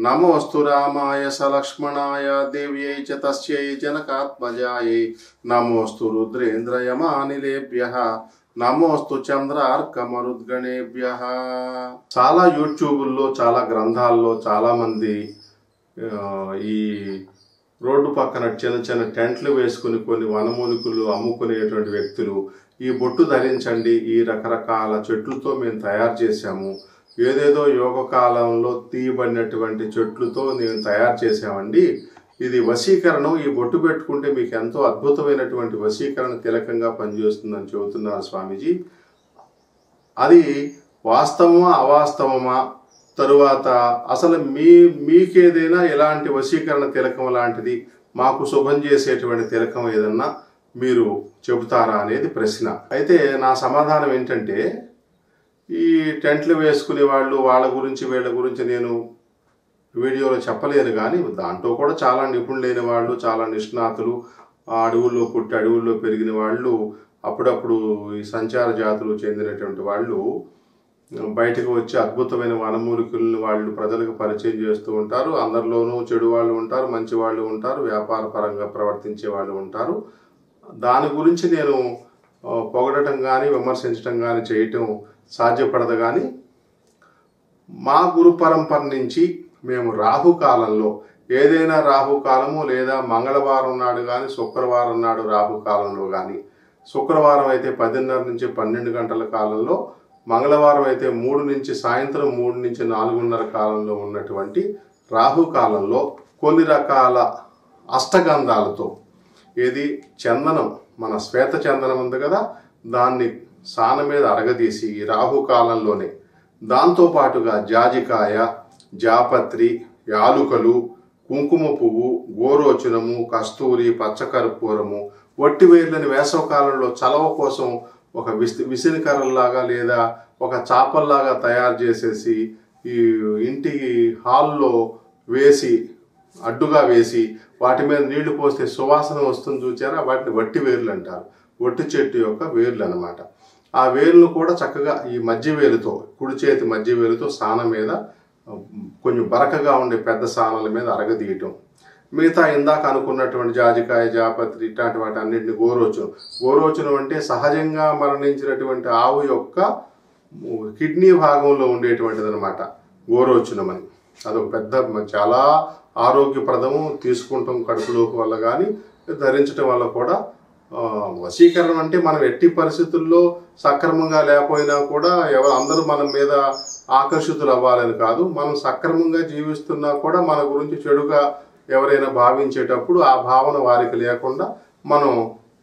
నమోస్తు రామాయ సలక్ష్మణాయ దేవ్యై చ తస్యై జనకాత్మజాయై నమోస్తు రుద్రేంద్రయమానిలేభ్య నమోస్తు చంద్రార్కమరుద్గణేభ్య చాలా యూట్యూబుల్లో చాలా గ్రంథాల్లో చాలా మంది ఆ, ఈ రోడ్డు పక్కన చిన్న చిన్న టెంట్లు వేసుకుని కొన్ని వనమూలికలు అమ్ముకునేటువంటి వ్యక్తులు ఈ బొట్టు ధరించండి ఈ రకరకాల చెట్లతో మేము తయారు చేశాము ఏదేదో యోగ కాలంలో తీయబడినటువంటి చెట్లతో మేము తయారు చేశామండి ఇది వశీకరణం ఈ బొట్టు పెట్టుకుంటే మీకు ఎంతో అద్భుతమైనటువంటి వశీకరణ తిలకంగా పనిచేస్తుందని చెబుతున్నారు స్వామీజీ అది వాస్తవమా అవాస్తవమా తరువాత అసలు మీ మీకేదైనా ఇలాంటి వశీకరణ తిలకం లాంటిది మాకు శుభం చేసేటువంటి తిలకం ఏదన్నా మీరు చెబుతారా అనేది ప్రశ్న అయితే నా సమాధానం ఏంటంటే ఈ టెంట్లు వేసుకునే వాళ్ళు వాళ్ళ గురించి వీళ్ళ గురించి నేను వీడియోలో చెప్పలేను కానీ దాంట్లో కూడా చాలా నిపుణులైన వాళ్ళు చాలా నిష్ణాతులు ఆ అడవుల్లో పుట్టి అడవుల్లో పెరిగిన వాళ్ళు అప్పుడప్పుడు ఈ సంచార జాతులు చెందినటువంటి వాళ్ళు బయటకు వచ్చి అద్భుతమైన వనమూలికలను వాళ్ళు ప్రజలకు పరిచయం చేస్తూ ఉంటారు అందరిలోనూ చెడు వాళ్ళు ఉంటారు మంచి వాళ్ళు ఉంటారు వ్యాపార పరంగా ప్రవర్తించే వాళ్ళు ఉంటారు దాని గురించి నేను ఆ, పొగడటం కానీ విమర్శించడం కానీ చేయటం సాధ్యపడదు కానీ మా గురు పరంపర నుంచి మేము రాహుకాలంలో ఏదైనా రాహుకాలము లేదా మంగళవారం నాడు కానీ శుక్రవారం నాడు రాహుకాలంలో కానీ శుక్రవారం అయితే పదిన్నర నుంచి పన్నెండు గంటల కాలంలో మంగళవారం అయితే మూడు నుంచి సాయంత్రం మూడు నుంచి నాలుగున్నర కాలంలో ఉన్నటువంటి రాహుకాలంలో కొన్ని రకాల అష్టగంధాలతో ఏది చందనం మన శ్వేత చందనం ఉంది కదా దాన్ని సాన మీద అరగదీసి ఈ రాహుకాలంలోనే దాంతో పాటుగా జాజికాయ జాపత్రి యాలుకలు కుంకుమ పువ్వు గోరోచనము కస్తూరి పచ్చకర్పూరము వట్టి వేర్లని వేసవకాలంలో చలవ కోసం ఒక విసి విసినికర్రలాగా లేదా ఒక చాపల్లాగా తయారు చేసేసి ఈ ఇంటి హాల్లో వేసి అడ్డుగా వేసి వాటి మీద నీళ్లు పోస్తే సువాసన వస్తుంది చూచారా వాటిని వట్టి వేర్లు అంటారు ఒట్టి చెట్టు యొక్క వేర్లు అన్నమాట ఆ వేర్లను కూడా చక్కగా ఈ మధ్య వేలుతో కుడి చేతి మధ్య వేలుతో సాన మీద ఆ, కొంచెం బరకగా ఉండే పెద్ద సానల మీద అరగదీయటం మిగతా ఇందాక అనుకున్నటువంటి జాజికాయ జాపత్రి ఇట్లాంటి వాటి అన్నింటిని గోరోచనం గోరోచనం అంటే సహజంగా మరణించినటువంటి ఆవు యొక్క కిడ్నీ భాగంలో ఉండేటువంటిది అనమాట గోరోచనం అని అదొక పెద్ద చాలా ఆరోగ్యప్రదము తీసుకుంటాం కడుపులోకి వల్ల కానీ ధరించడం వల్ల కూడా ఆ, వశీకరణం అంటే మనం ఎట్టి పరిస్థితుల్లో సక్రమంగా లేకపోయినా కూడా ఎవరు అందరూ మన మీద ఆకర్షితులు అవ్వాలని కాదు మనం సక్రమంగా జీవిస్తున్నా కూడా మన గురించి చెడుగా ఎవరైనా భావించేటప్పుడు ఆ భావన వారికి లేకుండా మనం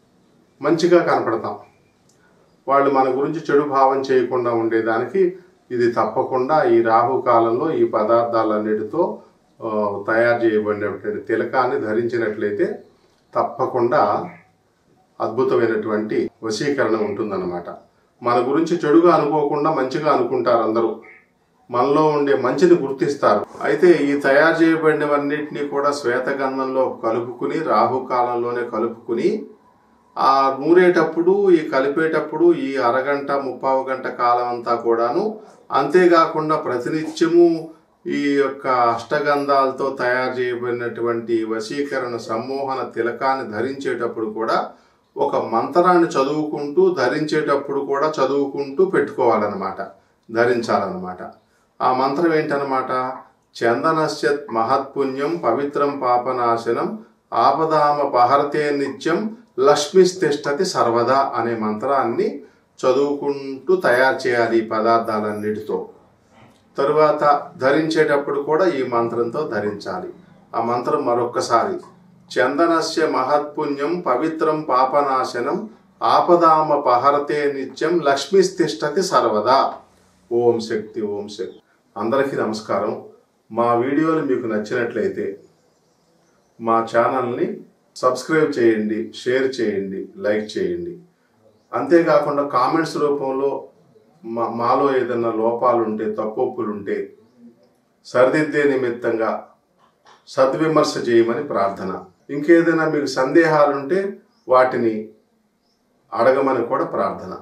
మంచిగా కనపడతాం వాళ్ళు మన గురించి చెడు భావం చేయకుండా ఉండేదానికి ఇది తప్పకుండా ఈ రాహు కాలంలో ఈ పదార్థాలన్నిటితో ఆ, తయారు చేయబడినటువంటి తిలకాన్ని ధరించినట్లయితే తప్పకుండా అద్భుతమైనటువంటి వశీకరణ ఉంటుందన్నమాట మన గురించి చెడుగా అనుకోకుండా మంచిగా అనుకుంటారు అందరూ మనలో ఉండే మంచిని గుర్తిస్తారు అయితే ఈ తయారు చేయబడినవన్నిటినీ కూడా శ్వేతగంధంలో కలుపుకుని రాహుకాలంలోనే కలుపుకుని ఆ నూరేటప్పుడు ఈ కలిపేటప్పుడు ఈ అరగంట ముప్పావు గంట కాలం అంతా కూడాను అంతేకాకుండా ప్రతినిత్యము ఈ యొక్క అష్టగంధాలతో తయారు చేయబడినటువంటి వశీకరణ సమ్మోహన తిలకాన్ని ధరించేటప్పుడు కూడా ఒక మంత్రాన్ని చదువుకుంటూ ధరించేటప్పుడు కూడా చదువుకుంటూ పెట్టుకోవాలన్నమాట ధరించాలన్నమాట ఆ మంత్రం ఏంటన్నమాట చందనస్య మహత్పుణ్యం పవిత్రం పాపనాశనం ఆపదామ పహరతే నిత్యం లక్ష్మిస్తిష్టతి సర్వదా అనే మంత్రాన్ని చదువుకుంటూ తయారు చేయాలి ఈ పదార్థాలన్నిటితో తరువాత ధరించేటప్పుడు కూడా ఈ మంత్రంతో ధరించాలి ఆ మంత్రం మరొక్కసారి చందనస్య మహత్పుణ్యం పవిత్రం పాపనాశనం ఆపదామ పహరతే నిత్యం లక్ష్మిస్తిష్టతి సర్వదా ఓం శక్తి ఓం శక్తి అందరికీ నమస్కారం మా వీడియోలు మీకు నచ్చినట్లయితే మా ఛానల్ని సబ్స్క్రైబ్ చేయండి షేర్ చేయండి లైక్ చేయండి అంతేకాకుండా కామెంట్స్ రూపంలో మా మాలో ఏదైనా లోపాలు ఉంటే తప్పొప్పులు ఉంటే సరిదిద్దే నిమిత్తంగా సద్విమర్శ చేయమని ప్రార్థన ఇంకేదైనా మీకు సందేహాలుంటే వాటిని అడగమని కూడా ప్రార్థన